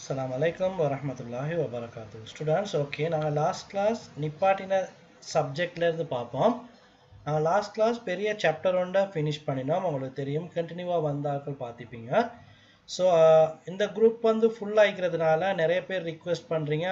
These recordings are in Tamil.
அஸ்ஸலாமு அலைக்கும் வரஹ்மத்துல்லாஹி வபரகாத்து ஸ்டூடெண்ட்ஸ் ஓகே நாங்கள் லாஸ்ட் கிளாஸ் நிப்பாட்டின சப்ஜெக்ட்ல இருந்து பார்ப்போம் நாங்கள் லாஸ்ட் கிளாஸ் பெரிய சாப்டர் ஒன்றை ஃபினிஷ் பண்ணினோம் உங்களுக்கு தெரியும் கண்டினியூவாக வந்தாக்கள் பார்த்துப்பீங்க ஸோ இந்த குரூப் வந்து ஃபுல் ஆகிக்கிறதுனால நிறைய பேர் ரிக்வெஸ்ட் பண்ணுறீங்க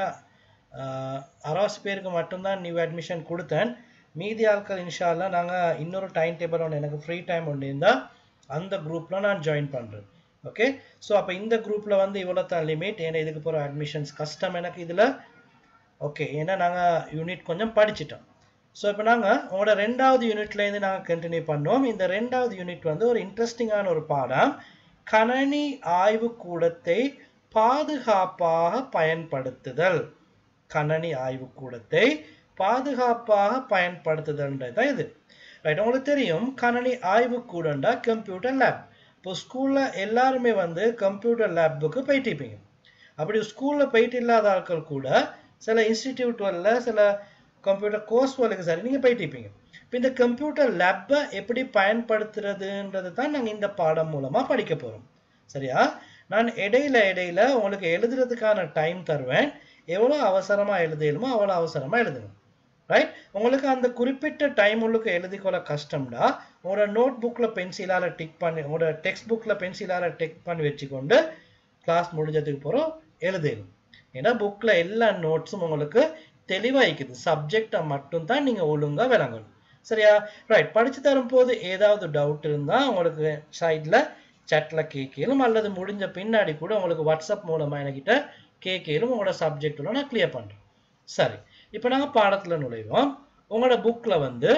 அறுபது பேருக்கு மட்டும்தான் நியூ அட்மிஷன் கொடுத்தேன் மீதி ஆட்கள் இன்ஷால்லா நாங்கள் இன்னொரு டைம் டேபிள் ஒன்று எனக்கு ஃப்ரீ டைம் ஒன்று இருந்தால் அந்த குரூப்பில் நான் ஜாயின் பண்ணுறேன் ஓகே ஸோ அப்போ இந்த குரூப்பில் வந்து இவ்வளோ தான் லிமிட் ஏன்னா இதுக்கு போகிற அட்மிஷன்ஸ் கஷ்டம் எனக்கு இதில் ஓகே ஏன்னா நாங்கள் யூனிட் கொஞ்சம் படிச்சிட்டோம் ஸோ இப்போ நாங்கள் உங்களோட ரெண்டாவது யூனிட்லேருந்து நாங்கள் கண்டினியூ பண்ணோம் இந்த ரெண்டாவது யூனிட் வந்து ஒரு இன்ட்ரெஸ்டிங்கான ஒரு பாடம் கணனி ஆய்வு கூடத்தை பாதுகாப்பாக பயன்படுத்துதல் கணனி ஆய்வு கூடத்தை பாதுகாப்பாக பயன்படுத்துதல்ன்றது தான் இது ரைட் உங்களுக்கு தெரியும் கணனி ஆய்வு கூடண்டா கம்ப்யூட்டர் லேப் இப்போ ஸ்கூலில் எல்லாருமே வந்து கம்ப்யூட்டர் லேப்புக்கு போயிட்டு இருப்பீங்க அப்படி ஸ்கூலில் போயிட்டு இல்லாத ஆட்கள் கூட சில இன்ஸ்டிடியூட்களில் சில கம்ப்யூட்டர் கோர்ஸ் வேலைக்கு சரி நீங்கள் போயிட்டு இருப்பீங்க இப்போ இந்த கம்ப்யூட்டர் லேப்பை எப்படி பயன்படுத்துறதுன்றது தான் நாங்கள் இந்த பாடம் மூலமாக படிக்க போகிறோம் சரியா நான் இடையில இடையில உங்களுக்கு எழுதுறதுக்கான டைம் தருவேன் எவ்வளோ அவசரமாக எழுதலுமோ அவ்வளோ அவசரமாக எழுதுங்க ரைட் உங்களுக்கு அந்த குறிப்பிட்ட டைம் உள்ளுக்கு எழுதிக்கொள்ள கஷ்டம்னா உங்களோட நோட் புக்கில் பென்சிலால் டிக் பண்ணி உங்களோட டெக்ஸ்ட் புக்கில் பென்சிலால் டிக் பண்ணி வச்சுக்கொண்டு கிளாஸ் முடிஞ்சதுக்கு போகிறோம் எழுதிடும் ஏன்னா புக்கில் எல்லா நோட்ஸும் உங்களுக்கு தெளிவாக இருக்குது சப்ஜெக்டை மட்டும்தான் நீங்கள் ஒழுங்காக விளங்கணும் சரியா ரைட் படித்து தரும் போது ஏதாவது டவுட் இருந்தால் உங்களுக்கு சைடில் சேட்டில் கேட்கலும் அல்லது முடிஞ்ச பின்னாடி கூட உங்களுக்கு வாட்ஸ்அப் மூலமாக என்கிட்ட கேட்கலும் உங்களோட சப்ஜெக்டில் நான் கிளியர் பண்ணுறேன் சரி இப்போ நாங்கள் பாடத்தில் நுழைவோம் உங்களோட புக்கில் வந்து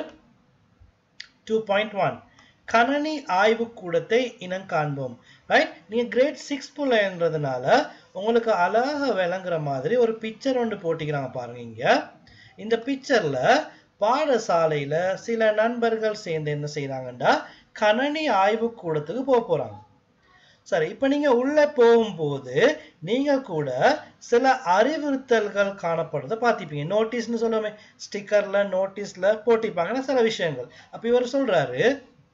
டூ பாயிண்ட் ஒன் கணனி ஆய்வு கூடத்தை இனம் காண்போம் ரைட் நீங்கள் கிரேட் சிக்ஸ் புள்ளன்றதுனால உங்களுக்கு அழகாக விளங்குற மாதிரி ஒரு பிக்சர் ஒன்று போட்டிக்கிறாங்க பாருங்க இங்க இந்த பிக்சர்ல பாடசாலையில சில நண்பர்கள் சேர்ந்து என்ன செய்யறாங்கண்டா கணனி ஆய்வு கூடத்துக்கு போக போறாங்க சரி இப்போ நீங்க உள்ள போகும்போது நீங்க கூட சில அறிவுறுத்தல்கள் காணப்படுறத பார்த்திப்பீங்க நோட்டீஸ்னு சொல்லுவோமே ஸ்டிக்கர்ல நோட்டீஸ்ல போட்டிப்பாங்கன்னா சில விஷயங்கள் அப்ப இவர் சொல்றாரு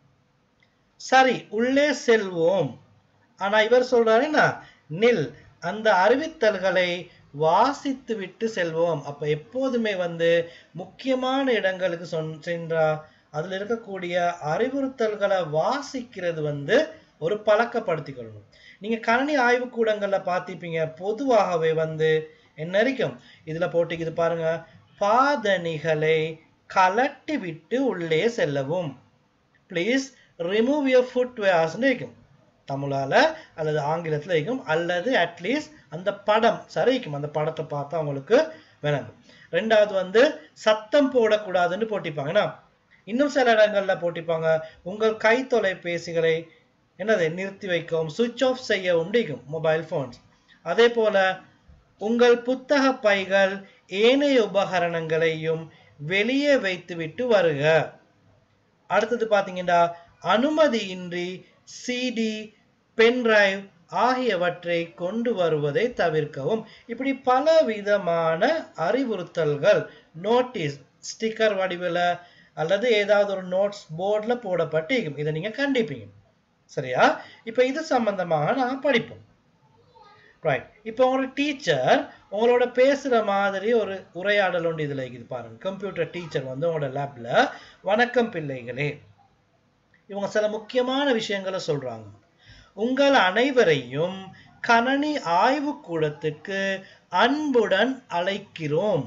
சரி உள்ளே செல்வோம் ஆனா இவர் சொல்றாரு என்ன நில் அந்த அறிவித்தல்களை வாசித்து விட்டு செல்வோம் அப்ப எப்போதுமே வந்து முக்கியமான இடங்களுக்கு சொன் சென்றா அதுல இருக்கக்கூடிய அறிவுறுத்தல்களை வாசிக்கிறது வந்து ஒரு பழக்கப்படுத்திக்கொள்ளணும் நீங்க கணனி ஆய்வுக்கூடங்கள்ல பார்த்திப்பீங்க பொதுவாகவே வந்து என்ன இருக்கும் இதுல போட்டிக்குது பாருங்க பாதணிகளை கலட்டி விட்டு உள்ளே செல்லவும் ப்ளீஸ் ரிமூவ் யுவர் ஃபுட் வேர்ஸ்னு இருக்கும் தமிழால அல்லது ஆங்கிலத்தில் இருக்கும் அல்லது அட்லீஸ்ட் அந்த படம் சரிக்கும் அந்த படத்தை பார்த்தா அவங்களுக்கு விளங்கும் ரெண்டாவது வந்து சத்தம் போடக்கூடாதுன்னு போட்டிப்பாங்கன்னா இன்னும் சில இடங்கள்ல போட்டிப்பாங்க உங்கள் கை தொலைபேசிகளை என்னது நிறுத்தி வைக்கவும் சுவிட்ச் ஆஃப் செய்ய முடியும் மொபைல் ஃபோன்ஸ் அதே போல உங்கள் புத்தக பைகள் ஏனைய உபகரணங்களையும் வெளியே வைத்துவிட்டு வருக அடுத்தது பார்த்தீங்கன்னா அனுமதியின்றி சிடி பென்டிரைவ் ஆகியவற்றை கொண்டு வருவதை தவிர்க்கவும் இப்படி பல விதமான அறிவுறுத்தல்கள் நோட்டீஸ் ஸ்டிக்கர் வடிவில் அல்லது ஏதாவது ஒரு நோட்ஸ் போர்டில் போடப்பட்டு இதை நீங்கள் கண்டிப்பீங்க சரியா இப்போ இது சம்பந்தமாக நாங்கள் படிப்போம் ரைட் இப்போ உங்களோட டீச்சர் உங்களோட பேசுகிற மாதிரி ஒரு உரையாடல் ஒன்று இதில் இருக்குது பாருங்க கம்ப்யூட்டர் டீச்சர் வந்து உங்களோட லேப்ல வணக்கம் பிள்ளைகளே இவங்க சில முக்கியமான விஷயங்களை சொல்றாங்க உங்கள் அனைவரையும் கணனி ஆய்வு கூடத்துக்கு அன்புடன் அழைக்கிறோம்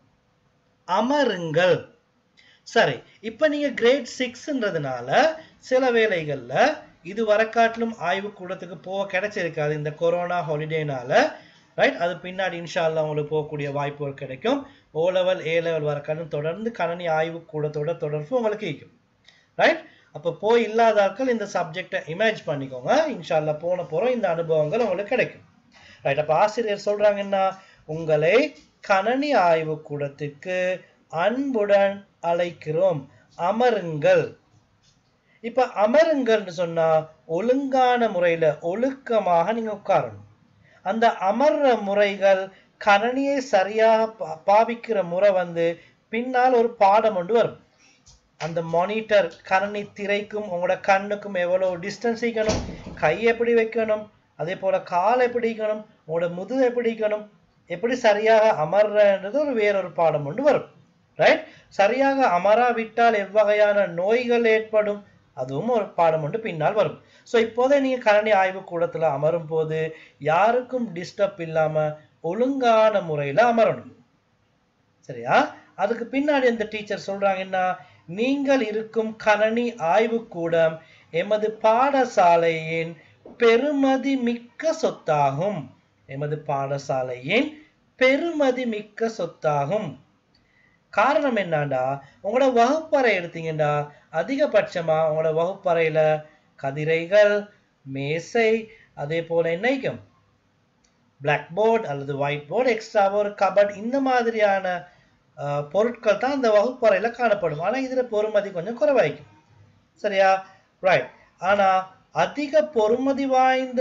அமருங்கள் சரி இப்போ நீங்க கிரேட் சிக்ஸ்ன்றதுனால சில வேலைகள்ல இது வரக்காட்டிலும் ஆய்வு கூடத்துக்கு போக கிடைச்சிருக்காது இந்த கொரோனா ஹாலிடேனால ரைட் அது பின்னாடி இன்ஷால்லா உங்களுக்கு போகக்கூடிய வாய்ப்புகள் கிடைக்கும் ஓ லெவல் ஏ லெவல் வரக்காட்டும் தொடர்ந்து கணனி ஆய்வு கூடத்தோட தொடர்பு உங்களுக்கு இருக்கும் ரைட் அப்போ போய் இல்லாத ஆட்கள் இந்த சப்ஜெக்டை இமேஜ் பண்ணிக்கோங்க இன்ஷால்லா போன போகிறோம் இந்த அனுபவங்கள் உங்களுக்கு கிடைக்கும் ரைட் அப்போ ஆசிரியர் சொல்றாங்க என்ன உங்களை கணனி ஆய்வு கூடத்துக்கு அன்புடன் அழைக்கிறோம் அமருங்கள் இப்ப அமருங்கள்னு சொன்னா ஒழுங்கான முறையில ஒழுக்கமாக நீங்க உட்காரணும் அந்த அமர்ற முறைகள் கணனியை சரியாக பாவிக்கிற முறை வந்து பின்னால் ஒரு பாடம் ஒன்று வரும் அந்த மானிட்டர் கணனி திரைக்கும் உங்களோட கண்ணுக்கும் எவ்வளவு டிஸ்டன்ஸ் வைக்கணும் கை எப்படி வைக்கணும் அதே போல கால் எப்படி வைக்கணும் உங்களோட முதுகு எப்படி இருக்கணும் எப்படி சரியாக அமர்றது ஒரு வேறொரு பாடம் ஒன்று வரும் ரைட் சரியாக அமராவிட்டால் எவ்வகையான நோய்கள் ஏற்படும் அதுவும் ஒரு பாடம் ஒன்று பின்னால் வரும் ஸோ இப்போதே நீங்க கணனி ஆய்வு கூடத்துல அமரும் போது யாருக்கும் டிஸ்டர்ப் இல்லாம ஒழுங்கான முறையில அமரணும் சரியா அதுக்கு பின்னாடி அந்த டீச்சர் சொல்றாங்க என்ன நீங்கள் இருக்கும் கணனி ஆய்வு கூடம் எமது பாடசாலையின் பெருமதி மிக்க சொத்தாகும் எமது பாடசாலையின் பெருமதி மிக்க சொத்தாகும் காரணம் என்னண்டா உங்களோட வகுப்பறை எடுத்தீங்கடா அதிகபட்சமா உங்களோட வகுப்பறையில கதிரைகள் மேசை அதே போல என்னைக்கும் பிளாக் போர்டு அல்லது ஒயிட் போர்டு எக்ஸ்ட்ரா ஒரு கபட் இந்த மாதிரியான அஹ், பொருட்கள் தான் அந்த வகுப்பறையில காணப்படும் ஆனா இதுல பொறுமதி கொஞ்சம் குறைவாய்க்கும் சரியா ரைட் ஆனா அதிக பொறுமதி வாய்ந்த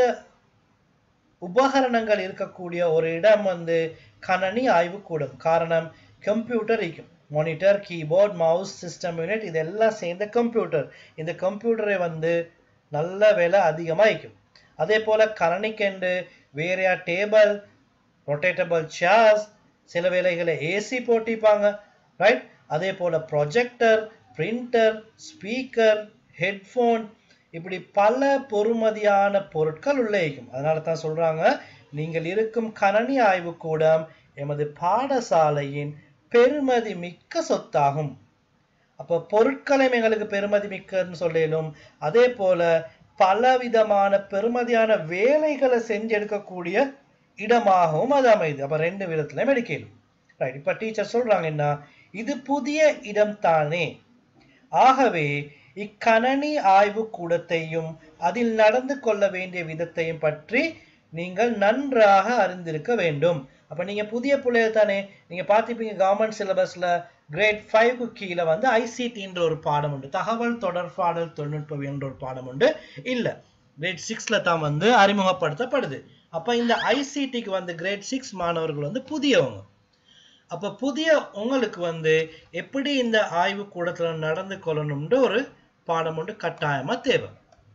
உபகரணங்கள் இருக்கக்கூடிய ஒரு இடம் வந்து கணனி ஆய்வுக்கூடம் காரணம் கம்ப்யூட்டர் இருக்கும் monitor keyboard mouse system unit இதெல்லாம் சேர்ந்த கம்ப்யூட்டர் இந்த கம்ப்யூட்டரை வந்து நல்ல விலை அதிகமாக இருக்கும் அதே போல கணனிக்கெண்டு வேறையா டேபிள் ரொட்டேட்டபிள் சேர்ஸ் சில வேளைகளை ஏசி போட்டிப்பாங்க ரைட் அதே போல ப்ரொஜெக்டர் பிரிண்டர் ஸ்பீக்கர் ஹெட்ஃபோன் இப்படி பல பொறுமதியான பொருட்கள் உள்ளே இருக்கும் அதனால தான் சொல்றாங்க நீங்கள் இருக்கும் கணனி ஆய்வுக்கூடம் எமது பாடசாலையின் பெருமதி மிக்க சொத்தாகும் அப்ப பொருட்களையும் எங்களுக்கு பெருமதி மிக்கன்னு சொல்லிலும் அதே போல பலவிதமான பெருமதியான வேலைகளை செஞ்சு எடுக்கக்கூடிய இடமாகவும் அது அமையுது அப்ப ரெண்டு விதத்துலயும் எடுக்கலும் ரைட் இப்ப டீச்சர் சொல்றாங்க என்ன இது புதிய இடம் தானே ஆகவே இக்கணனி ஆய்வு கூடத்தையும் அதில் நடந்து கொள்ள வேண்டிய விதத்தையும் பற்றி நீங்கள் நன்றாக அறிந்திருக்க வேண்டும் அப்ப நீங்க புதிய பிள்ளைகள் தானே நீங்க பார்த்திருப்பீங்க கவர்மெண்ட் சிலபஸ்ல கிரேட் ஃபைவ்க்கு கீழே வந்து ஐசிடின்ற ஒரு பாடம் உண்டு தகவல் தொடர்பாடல் தொழில்நுட்பம் என்ற ஒரு பாடம் உண்டு இல்ல கிரேட் சிக்ஸ்ல தான் வந்து அறிமுகப்படுத்தப்படுது அப்ப இந்த ஐசிடிக்கு வந்து கிரேட் சிக்ஸ் மாணவர்கள் வந்து புதியவங்க அப்ப புதிய உங்களுக்கு வந்து எப்படி இந்த ஆய்வு கூடத்துல நடந்து கொள்ளணும்ன்ற ஒரு பாடம் ஒன்று கட்டாயமா தேவை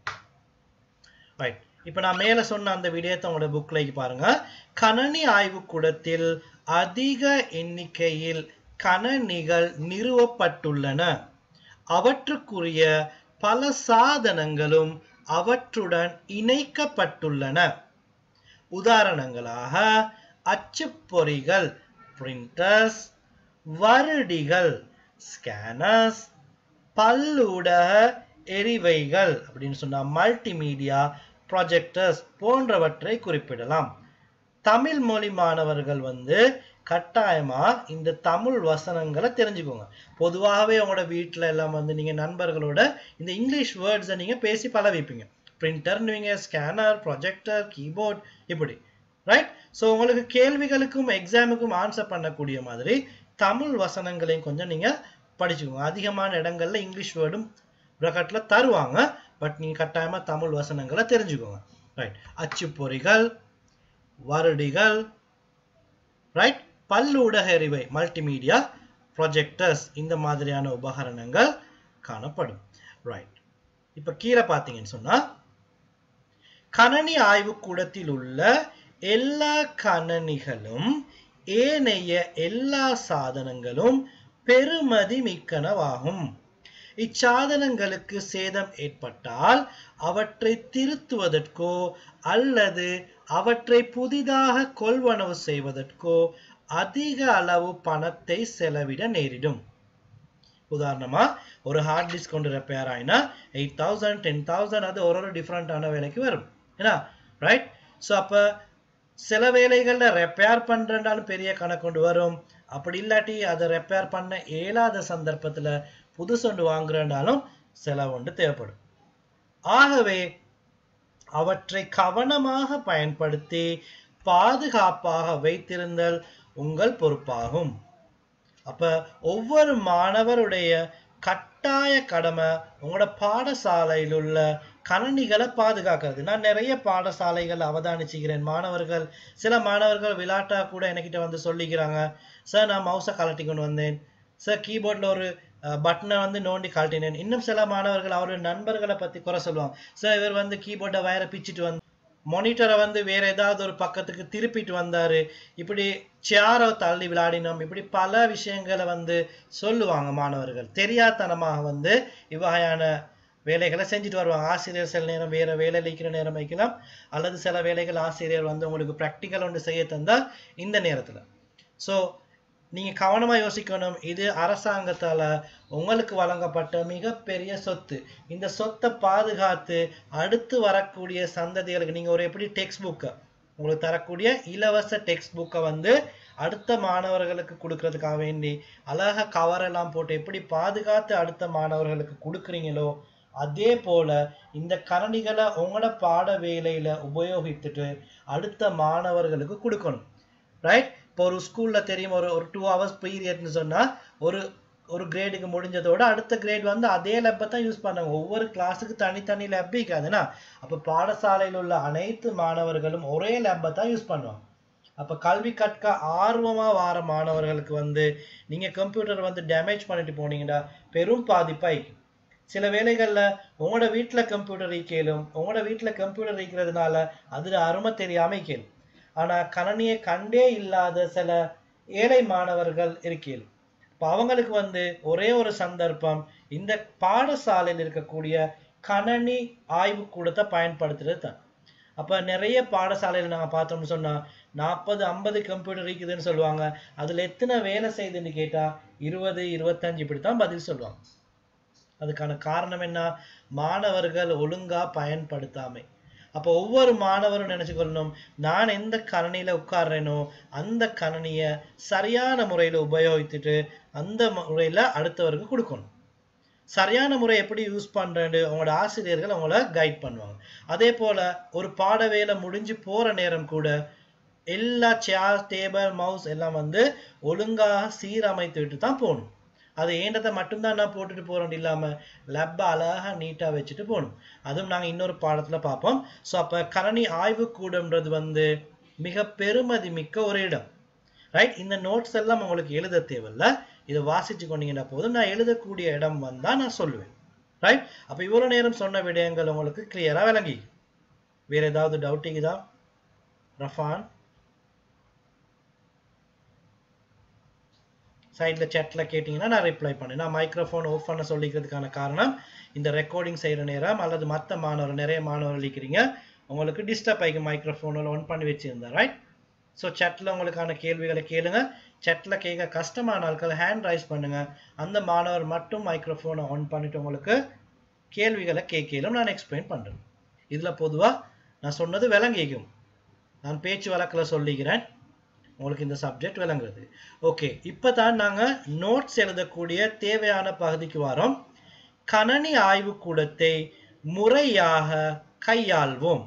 ரைட் இப்ப நான் மேல சொன்ன அந்த விடயத்தை உங்களோட புக்ல பாருங்க கணனி ஆய்வு கூடத்தில் அதிக எண்ணிக்கையில் கணனிகள் நிறுவப்பட்டுள்ளன அவற்றுக்குரிய பல சாதனங்களும் அவற்றுடன் இணைக்கப்பட்டுள்ளன உதாரணங்களாக அச்சுப்பொறிகள் பிரிண்டர்ஸ் வருடிகள் ஸ்கேனர்ஸ் பல்லூடக எரிவைகள் அப்படின்னு சொன்னா மல்டிமீடியா ப்ரொஜெக்டர்ஸ் போன்றவற்றை குறிப்பிடலாம் தமிழ் மொழி மாணவர்கள் வந்து கட்டாயமா இந்த தமிழ் வசனங்களை தெரிஞ்சுக்கோங்க பொதுவாகவே உங்களோட வீட்டில் எல்லாம் வந்து நீங்க நண்பர்களோட இந்த இங்கிலீஷ் வேர்ட்ஸை நீங்க பேசி பழவிப்பீங்க பிரிண்டர்னுவீங்க ஸ்கேனர் ப்ரொஜெக்டர் கீபோர்ட் இப்படி ரைட் ஸோ உங்களுக்கு கேள்விகளுக்கும் எக்ஸாமுக்கும் ஆன்சர் பண்ணக்கூடிய மாதிரி தமிழ் வசனங்களையும் கொஞ்சம் நீங்க படிச்சுக்கோங்க அதிகமான இடங்கள்ல இங்கிலீஷ் வேர்டும் ப்ரக்கெட்ல தருவாங்க பட் நீங்க கட்டாயமா தமிழ் வசனங்களை தெரிஞ்சுக்கோங்க ரைட் அச்சுப்பொறிகள் வருடிகள் ரைட் பல்லூடக எறிவை மல்டிமீடியா ப்ரொஜெக்டர்ஸ் இந்த மாதிரியான உபகரணங்கள் காணப்படும் ரைட் இப்ப கீழே பார்த்தீங்கன்னு சொன்னா கணனி ஆய்வுக்கூடத்தில் உள்ள எல்லா கணனிகளும் ஏனைய எல்லா சாதனங்களும் பெருமதி மிக்கனவாகும் இச்சாதனங்களுக்கு சேதம் ஏற்பட்டால் அவற்றை திருத்துவதற்கோ அல்லது அவற்றை புதிதாக கொள்வனவு செய்வதற்கோ அதிக அளவு பணத்தை செலவிட நேரிடும் உதாரணமா ஒரு ஹார்ட் டிஸ்க் கொண்டு ரிப்பேர் ஆயினா எயிட் தௌசண்ட் டென் தௌசண்ட் அது ஒரு ஒரு டிஃப்ரெண்டான வேலைக்கு வரும் ஏன்னா ரைட் ஸோ அப்போ சில வேலைகள்ல ரெப்பேர் பண்றேன்றாலும் பெரிய கணக்கு கொண்டு வரும் அப்படி இல்லாட்டி அதை ரெப்பேர் பண்ண இயலாத சந்தர்ப்பத்துல புதுசு ஒன்று வாங்குறேன்னாலும் செலவு ஒன்று தேவைப்படும் ஆகவே அவற்றை கவனமாக பயன்படுத்தி பாதுகாப்பாக வைத்திருந்தல் உங்கள் பொறுப்பாகும் அப்ப ஒவ்வொரு மாணவருடைய கட்டாய கடமை உங்களோட பாடசாலையில் உள்ள கணனிகளை பாதுகாக்கிறது நான் நிறைய பாடசாலைகள் அவதானிச்சுக்கிறேன் மாணவர்கள் சில மாணவர்கள் விளையாட்டா கூட என்கிட்ட வந்து சொல்லிக்கிறாங்க சார் நான் மவுஸை கலட்டி கொண்டு வந்தேன் சார் கீபோர்டில் ஒரு பட்டனை வந்து நோண்டி கழட்டினேன் இன்னும் சில மாணவர்கள் அவருடைய நண்பர்களை பத்தி குறை சொல்லுவாங்க சார் இவர் வந்து கீபோர்டை வயரை பிச்சுட்டு வந்து மானிட்டரை வந்து வேற ஏதாவது ஒரு பக்கத்துக்கு திருப்பிட்டு வந்தாரு இப்படி சேரை தள்ளி விளையாடினோம் இப்படி பல விஷயங்களை வந்து சொல்லுவாங்க மாணவர்கள் தெரியாதனமாக வந்து இவ்வகையான வேலைகளை செஞ்சுட்டு வருவாங்க ஆசிரியர் சில நேரம் வேற வேலை அளிக்கிற நேரம் வைக்கலாம் அல்லது சில வேலைகள் ஆசிரியர் வந்து உங்களுக்கு ப்ராக்டிக்கல் ஒன்று செய்ய தந்தா இந்த நேரத்துல ஸோ நீங்க கவனமா யோசிக்கணும் இது அரசாங்கத்தால உங்களுக்கு வழங்கப்பட்ட மிகப்பெரிய சொத்து இந்த சொத்தை பாதுகாத்து அடுத்து வரக்கூடிய சந்ததிகளுக்கு நீங்க ஒரு எப்படி டெக்ஸ்ட் புக்கை உங்களுக்கு தரக்கூடிய இலவச டெக்ஸ்ட் புக்கை வந்து அடுத்த மாணவர்களுக்கு கொடுக்கறதுக்காக வேண்டி அழகா கவர் எல்லாம் போட்டு எப்படி பாதுகாத்து அடுத்த மாணவர்களுக்கு கொடுக்குறீங்களோ அதே போல இந்த கரணிகளை உங்களோட பாட வேலையில உபயோகித்துட்டு அடுத்த மாணவர்களுக்கு கொடுக்கணும் ரைட் இப்போ ஒரு ஸ்கூல்ல தெரியும் ஒரு ஒரு டூ ஹவர்ஸ் பீரியட்னு சொன்னா ஒரு ஒரு கிரேடுக்கு முடிஞ்சதோட அடுத்த கிரேட் வந்து அதே லேப்பை தான் யூஸ் பண்ணாங்க ஒவ்வொரு கிளாஸுக்கு தனித்தனி லேப் இருக்காதுன்னா அப்போ பாடசாலையில் உள்ள அனைத்து மாணவர்களும் ஒரே லேப்பை தான் யூஸ் பண்ணுவாங்க அப்போ கல்வி கற்க ஆர்வமா வார மாணவர்களுக்கு வந்து நீங்க கம்ப்யூட்டர் வந்து டேமேஜ் பண்ணிட்டு போனீங்கன்னா பெரும் பாதிப்பாயிக்கும் சில வேளைகள்ல உங்களோட வீட்டுல கம்ப்யூட்டர் ஈக்கலும் உங்களோட வீட்டுல கம்ப்யூட்டர் ஈக்கிறதுனால அதுல அருமை தெரியாம ஈக்கலும் ஆனா கணனியை கண்டே இல்லாத சில ஏழை மாணவர்கள் இருக்கேன் இப்போ அவங்களுக்கு வந்து ஒரே ஒரு சந்தர்ப்பம் இந்த பாடசாலையில் இருக்கக்கூடிய கணனி ஆய்வு கூடத்தை பயன்படுத்துறது தான் அப்ப நிறைய பாடசாலையில் நாங்க பார்த்தோம்னு சொன்னா நாற்பது ஐம்பது கம்ப்யூட்டர் இருக்குதுன்னு சொல்லுவாங்க அதுல எத்தனை வேலை செய்யுதுன்னு கேட்டா இருபது இருபத்தஞ்சு இப்படித்தான் பதில் சொல்லுவாங்க அதுக்கான காரணம் என்ன மாணவர்கள் ஒழுங்கா பயன்படுத்தாமை அப்போ ஒவ்வொரு மாணவரும் நினைச்சுக்கொள்ளணும் நான் எந்த கணனியில உட்கார்றேனோ அந்த கணனிய சரியான முறையில உபயோகித்துட்டு அந்த முறையில அடுத்தவருக்கு கொடுக்கணும் சரியான முறை எப்படி யூஸ் பண்றேன்னு உங்களோட ஆசிரியர்கள் உங்களை கைட் பண்ணுவாங்க அதே போல ஒரு பாட வேலை முடிஞ்சு போற நேரம் கூட எல்லா சேர் டேபிள் மவுஸ் எல்லாம் வந்து ஒழுங்காக சீரமைத்து விட்டு தான் போகணும் அது ஏண்டதை மட்டும்தான் நான் போட்டுட்டு போறோம் இல்லாம லப்பை அழகா நீட்டா வச்சுட்டு போகணும் அதுவும் நாங்க இன்னொரு பாடத்துல பார்ப்போம் ஸோ அப்ப கரணி ஆய்வு கூடம்ன்றது வந்து மிக பெருமதி மிக்க ஒரு இடம் ரைட் இந்த நோட்ஸ் எல்லாம் உங்களுக்கு எழுத தேவையில்ல இதை வாசிச்சு கொண்டீங்கன்னா போதும் நான் எழுதக்கூடிய இடம் வந்தா நான் சொல்லுவேன் ரைட் அப்ப இவ்வளவு நேரம் சொன்ன விடயங்கள் உங்களுக்கு கிளியரா விளங்கி வேற ஏதாவது டவுட் இருக்குதா ரஃபான் சைடில் சேட்டில் கேட்டிங்கன்னா நான் ரிப்ளை பண்ணேன் நான் மைக்ரோஃபோன் ஆஃப் பண்ண சொல்லிக்கிறதுக்கான காரணம் இந்த ரெக்கார்டிங் செய்கிற நேரம் அல்லது மற்ற மாணவர் நிறைய மாணவர்கள் இருக்கிறீங்க உங்களுக்கு டிஸ்டர்ப் ஆகிக்கும் மைக்ரோஃபோனில் ஒன் பண்ணி வச்சுருந்தேன் ரைட் ஸோ சேட்டில் உங்களுக்கான கேள்விகளை கேளுங்க சேட்டில் கேட்க கஷ்டமான ஆட்கள் ஹேண்ட் ரைஸ் பண்ணுங்க அந்த மாணவர் மட்டும் மைக்ரோஃபோனை ஆன் பண்ணிட்டு உங்களுக்கு கேள்விகளை கேட்கலும் நான் எக்ஸ்பிளைன் பண்ணுறேன் இதில் பொதுவாக நான் சொன்னது விளங்கிக்கும் நான் பேச்சு வழக்கில் சொல்லிக்கிறேன் உங்களுக்கு இந்த சப்ஜெக்ட் விளங்குறது ஓகே இப்போ தான் நாங்கள் நோட்ஸ் எழுதக்கூடிய தேவையான பகுதிக்கு வரோம் கணனி ஆய்வுக்கூடத்தை முறையாக கையாள்வோம்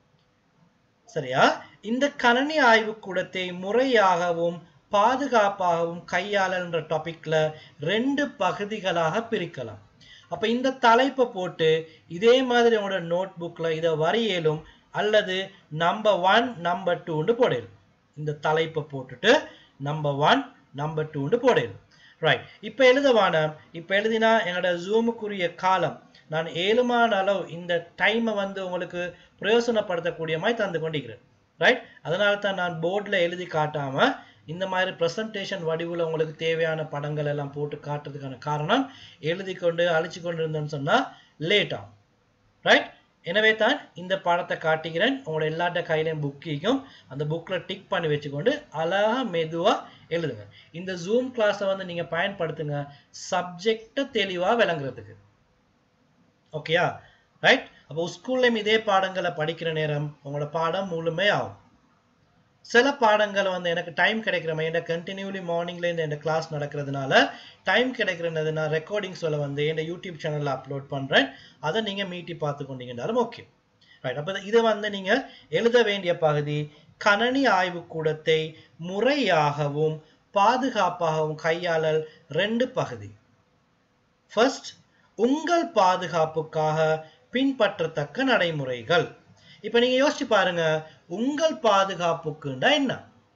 சரியா இந்த கணனி ஆய்வுக்கூடத்தை முறையாகவும் பாதுகாப்பாகவும் கையாளன்ற டாபிக்ல ரெண்டு பகுதிகளாக பிரிக்கலாம் அப்ப இந்த தலைப்பை போட்டு இதே மாதிரி உங்களோட நோட் புக்ல இதை வரையலும் அல்லது நம்பர் ஒன் நம்பர் டூன்னு போடலும் இந்த தலைப்பை போட்டுட்டு நம்பர் ஒன் நம்பர் டூன்னு போடணும் ரைட் இப்போ எழுதவான இப்போ எழுதினா என்னோட ஜூமுக்குரிய காலம் நான் ஏழுமான அளவு இந்த டைமை வந்து உங்களுக்கு பிரயோசனப்படுத்தக்கூடிய மாதிரி தந்து கொண்டிருக்கிறேன் ரைட் அதனால தான் நான் போர்டில் எழுதி காட்டாம இந்த மாதிரி ப்ரெசன்டேஷன் வடிவில் உங்களுக்கு தேவையான படங்கள் எல்லாம் போட்டு காட்டுறதுக்கான காரணம் எழுதி கொண்டு அழிச்சு கொண்டு இருந்தேன்னு சொன்னால் லேட் ஆகும் ரைட் எனவே தான் இந்த பாடத்தை காட்டுகிறேன் உங்களோட எல்லாட்ட கையிலையும் புக்கிக்கும் அந்த புக்கில் டிக் பண்ணி வச்சுக்கொண்டு அழகா மெதுவாக எழுதுங்க இந்த ஜூம் கிளாஸை வந்து நீங்கள் பயன்படுத்துங்க சப்ஜெக்டை தெளிவாக விளங்குறதுக்கு ஓகேயா ரைட் அப்போ ஸ்கூல்லையும் இதே பாடங்களை படிக்கிற நேரம் உங்களோட பாடம் முழுமை ஆகும் சில பாடங்கள் வந்து எனக்கு டைம் கிடைக்கிற மாதிரி என்ன கண்டினியூலி மார்னிங்ல இருந்து என் கிளாஸ் நடக்கிறதுனால டைம் கிடைக்கிறது நான் ரெக்கார்டிங்ஸில் வந்து என் யூடியூப் சேனலில் அப்லோட் பண்ணுறேன் அதை நீங்கள் மீட்டி பார்த்து கொண்டீங்கன்னாலும் ஓகே ரைட் அப்போ இதை வந்து நீங்கள் எழுத வேண்டிய பகுதி கணனி ஆய்வுக்கூடத்தை முறையாகவும் பாதுகாப்பாகவும் கையாளல் ரெண்டு பகுதி ஃபர்ஸ்ட் உங்கள் பாதுகாப்புக்காக பின்பற்றத்தக்க நடைமுறைகள் இப்ப நீங்க யோசிச்சு பாருங்க உங்கள் பாதுகாப்புக்குண்டா என்ன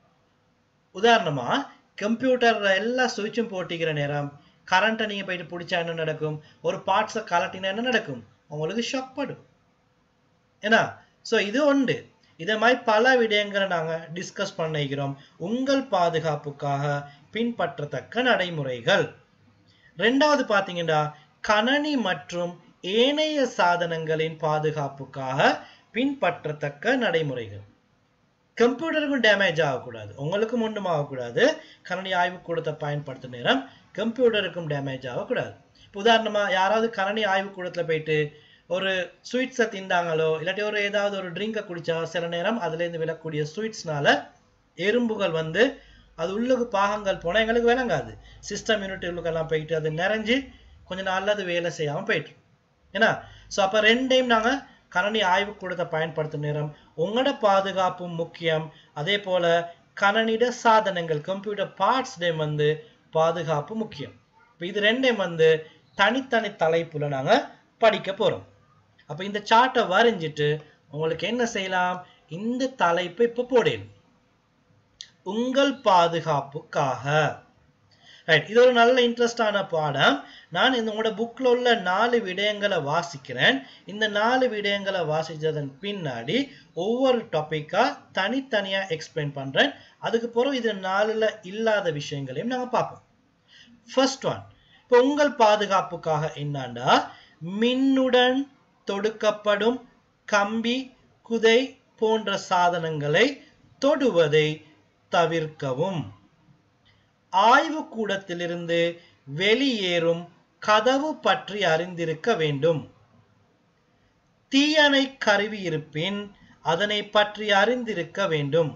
உதாரணமா கம்ப்யூட்டர்ல எல்லா சுவிட்சும் போட்டிக்கிற நேரம் கரண்ட்டை நீங்க போயிட்டு பிடிச்சா என்ன நடக்கும் ஒரு பார்ட்ஸை கலட்டினா என்ன நடக்கும் உங்களுக்கு ஷாக் படும் ஏன்னா ஸோ இது உண்டு இதை மாதிரி பல விடயங்களை நாங்கள் டிஸ்கஸ் பண்ணிக்கிறோம் உங்கள் பாதுகாப்புக்காக பின்பற்றத்தக்க நடைமுறைகள் ரெண்டாவது பார்த்தீங்கன்னா கணனி மற்றும் ஏனைய சாதனங்களின் பாதுகாப்புக்காக பின்பற்றத்தக்க நடைமுறைகள் கம்ப்யூட்டருக்கும் டேமேஜ் ஆகக்கூடாது உங்களுக்கும் ஒன்றும் ஆகக்கூடாது கணனி ஆய்வுக்கூடத்தை பயன்படுத்தும் நேரம் கம்ப்யூட்டருக்கும் டேமேஜ் ஆகக்கூடாது இப்போ உதாரணமாக யாராவது கணனி ஆய்வுக்கூடத்தில் போயிட்டு ஒரு ஸ்வீட்ஸை திண்டாங்களோ இல்லாட்டி ஒரு ஏதாவது ஒரு ட்ரிங்கை குடிச்சா சில நேரம் அதுலேருந்து விழக்கூடிய ஸ்வீட்ஸ்னால எறும்புகள் வந்து அது உள்ளுக்கு பாகங்கள் போனால் எங்களுக்கு விளங்காது சிஸ்டம் யூனிட் உள்ளுக்கெல்லாம் போயிட்டு அது நிறைஞ்சு கொஞ்ச நாள்ல அது வேலை செய்யாமல் போயிட்டு ஏன்னா ஸோ அப்போ ரெண்டையும் நாங்கள் கணனி ஆய்வுக்கூடத்தை பயன்படுத்தும் நேரம் உங்களோட பாதுகாப்பும் முக்கியம் அதே போல கணனிட சாதனங்கள் கம்ப்யூட்டர் பார்ட்ஸ் வந்து பாதுகாப்பு முக்கியம் இப்போ இது ரெண்டையும் வந்து தனித்தனி தலைப்புல நாங்கள் படிக்க போகிறோம் அப்போ இந்த சார்ட்டை வரைஞ்சிட்டு உங்களுக்கு என்ன செய்யலாம் இந்த தலைப்பை இப்போ போடணும் உங்கள் பாதுகாப்புக்காக ரைட் இது ஒரு நல்ல இன்ட்ரெஸ்டான பாடம் நான் இந்த உங்களோட புக்கில் உள்ள நாலு விடயங்களை வாசிக்கிறேன் இந்த நாலு விடயங்களை வாசித்ததன் பின்னாடி ஒவ்வொரு டாப்பிக்காக தனித்தனியாக எக்ஸ்பிளைன் பண்ணுறேன் அதுக்கு பிறகு இது நாலில் இல்லாத விஷயங்களையும் நாங்கள் பார்ப்போம் ஃபர்ஸ்ட் ஒன் இப்போ உங்கள் பாதுகாப்புக்காக என்னன்னா மின்னுடன் தொடுக்கப்படும் கம்பி குதை போன்ற சாதனங்களை தொடுவதை தவிர்க்கவும் ஆய்வு கூடத்திலிருந்து வெளியேறும் கதவு பற்றி அறிந்திருக்க வேண்டும் தீயணை கருவி இருப்பின் அதனை பற்றி அறிந்திருக்க வேண்டும்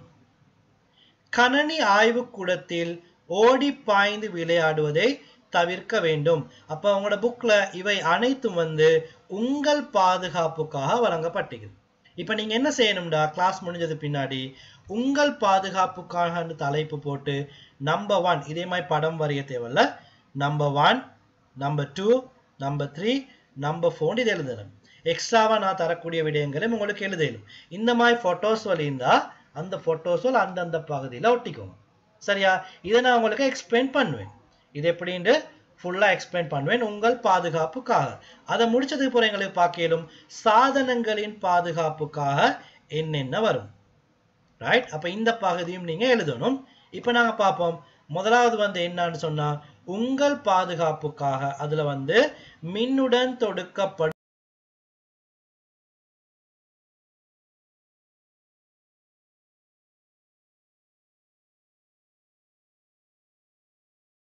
கணனி ஆய்வு கூடத்தில் ஓடி பாய்ந்து விளையாடுவதை தவிர்க்க வேண்டும் அப்ப உங்களோட புக்ல இவை அனைத்தும் வந்து உங்கள் பாதுகாப்புக்காக வழங்கப்பட்டிருக்கு இப்ப நீங்க என்ன செய்யணும்டா கிளாஸ் முடிஞ்சது பின்னாடி உங்கள் பாதுகாப்புக்காக தலைப்பு போட்டு நம்பர் ஒன் இதே மாதிரி படம் வரைய தேவையில்ல number one number two number three number four இது எழுதணும் எக்ஸ்ட்ராவா நான் தரக்கூடிய விடயங்களும் உங்களுக்கு எழுதணும் இந்த மாதிரி ஃபோட்டோஸ் வழிந்தா அந்த ஃபோட்டோஸில் அந்தந்த பகுதியில் ஒட்டிக்கோங்க சரியா இதை நான் உங்களுக்கு எக்ஸ்பிளைன் பண்ணுவேன் இது எப்படின்ட்டு ஃபுல்லாக எக்ஸ்பிளைன் பண்ணுவேன் உங்கள் பாதுகாப்புக்காக அதை முடிச்சதுக்கு பிறகு எங்களுக்கு பார்க்கலும் சாதனங்களின் பாதுகாப்புக்காக என்னென்ன வரும் ரைட் அப்போ இந்த பகுதியும் நீங்கள் எழுதணும் இப்போ நாங்கள் பார்ப்போம் முதலாவது வந்து என்னன்னு சொன்னால் உங்கள் பாதுகாப்புக்காக அதில் வந்து மின்னுடன் தொடுக்கப்படும்